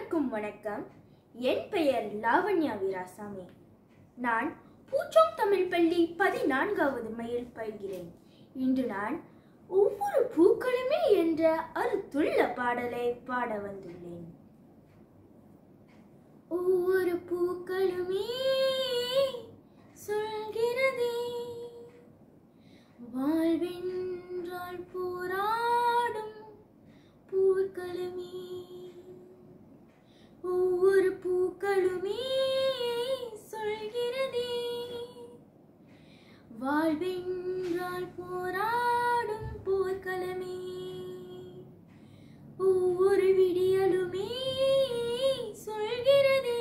அனைவருக்கும் வணக்கம் என் பெயர் லாவண்யா வீராசாமி நான் பூச்சோம் தமிழ் பள்ளி பதினான்காவது மையில் பயில்கிறேன் இன்று நான் ஒவ்வொரு பூக்களுமே என்ற அருத்துள்ள பாடலை பாட வந்துள்ளேன் ஒவ்வொரு பூக்களுமே சொல்கிறதே வாழ்வென்றால் போராடும் பூக்களுமே ஒவ்வொரு பூக்களுமே சொல்கிறதே வாழ்வென்றால் போராடும் போர்க்களமே ஒவ்வொரு விடியலுமே சொல்கிறதே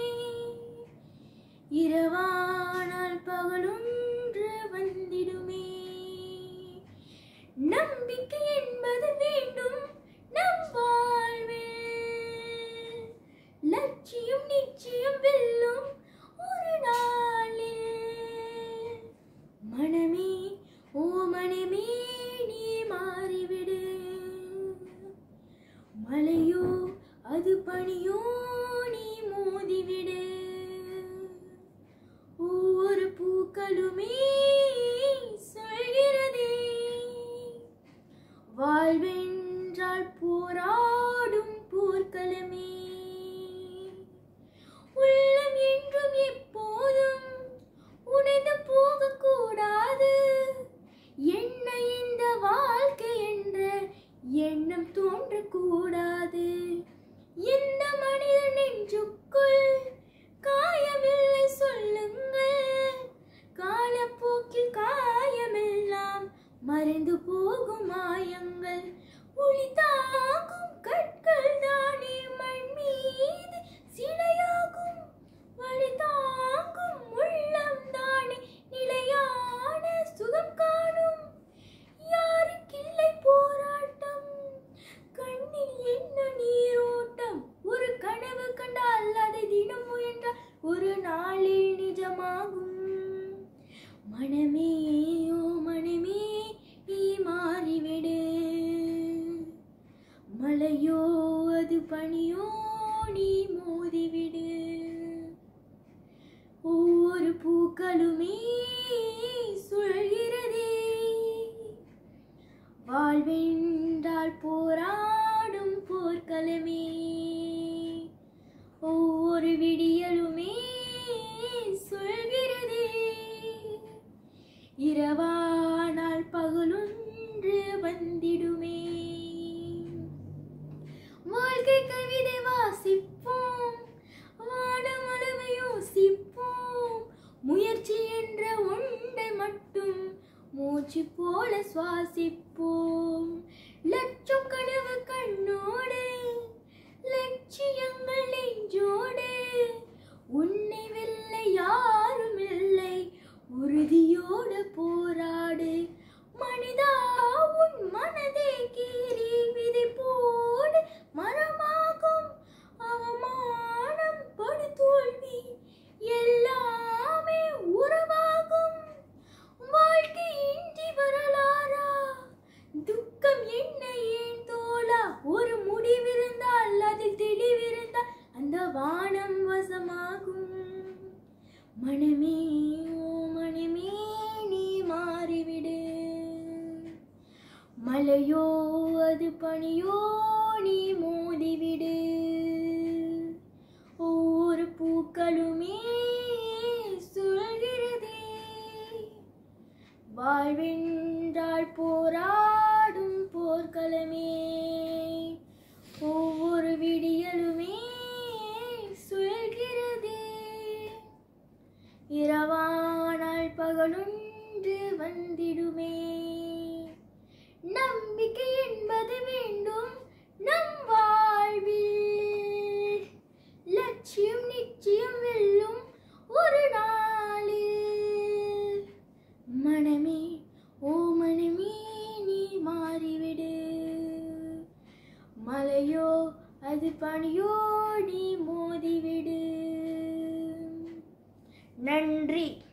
இரவானால் பகலொன்று வந்திடுமே நம்பிக்கை என்பது வேண்டும் நம் வாழ்வில் லட்சியம் நிச்சயம் வெல்லும் ஒரு நாளில் மனமே ஓ மனமே நீ மாறிவிடு மலையோ அது பனியோ நீ மோதிவிடு ஒவ்வொரு பூக்களுமே சொல்கிறதே வாழ்வென்றால் போராடும் போர்க்களமே உள்ளம் என்றும் எப்போதும் உடைந்து போகக்கூடாது என்ன இந்த வாழ்க்கை என்ற எண்ணம் தோன்றக்கூடாது எந்த மனித நெஞ்சுக்குள் காயமில்லை சொல்லுங்கள் காலப்போக்கில் காயமெல்லாம் மறைந்து போகும் மாயங்கள் ஒளி தாக்கும் கற்கள் தானே மண் மீது சிலையாகும் வழி தாக்கும் உள்ளம் தானே நிலையான சுகம் காணும் யாருக்கில்லை போராட்டம் கண்ணில் என்ன நீரோட்டம் ஒரு கனவு கண்டால் அதை தினம் முயன்றால் ஒரு நாளில் நிஜமாகும் மனமே ஓ மனமே நீ மாறிவிடு மலையோ அது பனியோ நீ மோதிவிடு ஒவ்வொரு பூக்களுமே சுழல்கிறதே வாழ்வென்றால் போராடும் போர்க்களமே ஒவ்வொரு விடியலுமே சொல்கிறதே இரவானால் பகலொன்று வந்திடுமே வாழ்க்கை கவிதை வாசிப்போம் வானமளவை யோசிப்போம் முயற்சி என்ற ஒன்றை மட்டும் மூச்சு போல சுவாசிப்போம் லட்சம் கனவு கண்ணோடு லட்சியங்கள் நெஞ்சோடு உன்னை வெல்ல யாரும் இல்லை உறுதியோடு போராடு மனிதா உன் மனதை கீறி விதை போடு மரமாகும் அவமானம் படு தோல்வி எல்லாமே உறவாகும் வாழ்க்கை இன்றி வரலாறா துக்கம் என்ன ஏன் தோழா ஒரு முடிவிருந்தால் அதில் தெளிவிருந்தால் அந்த வானம் வசமாகும் மனமே ஓ மனமே நீ மாறிவிடு மலையோ அது பனியோ நீ மோதிவிடு ஒவ்வொரு பூக்களுமே சொல்கிறதே வாழ்வென்றால் போராடும் போர்க்களமே ஒவ்வொரு விடியலுமே சொல்கிறதே இரவானால் பகலொன்று வந்திடுமே நம்பிக்கை என்பது வேண்டும் நம் வாழ்வில் லட்சியம் நிச்சயம் வெல்லும் ஒரு நாளில் மனமே ஓ மனமே நீ மாறிவிடு மலையோ அது பனியோ நீ மோதிவிடு நன்றி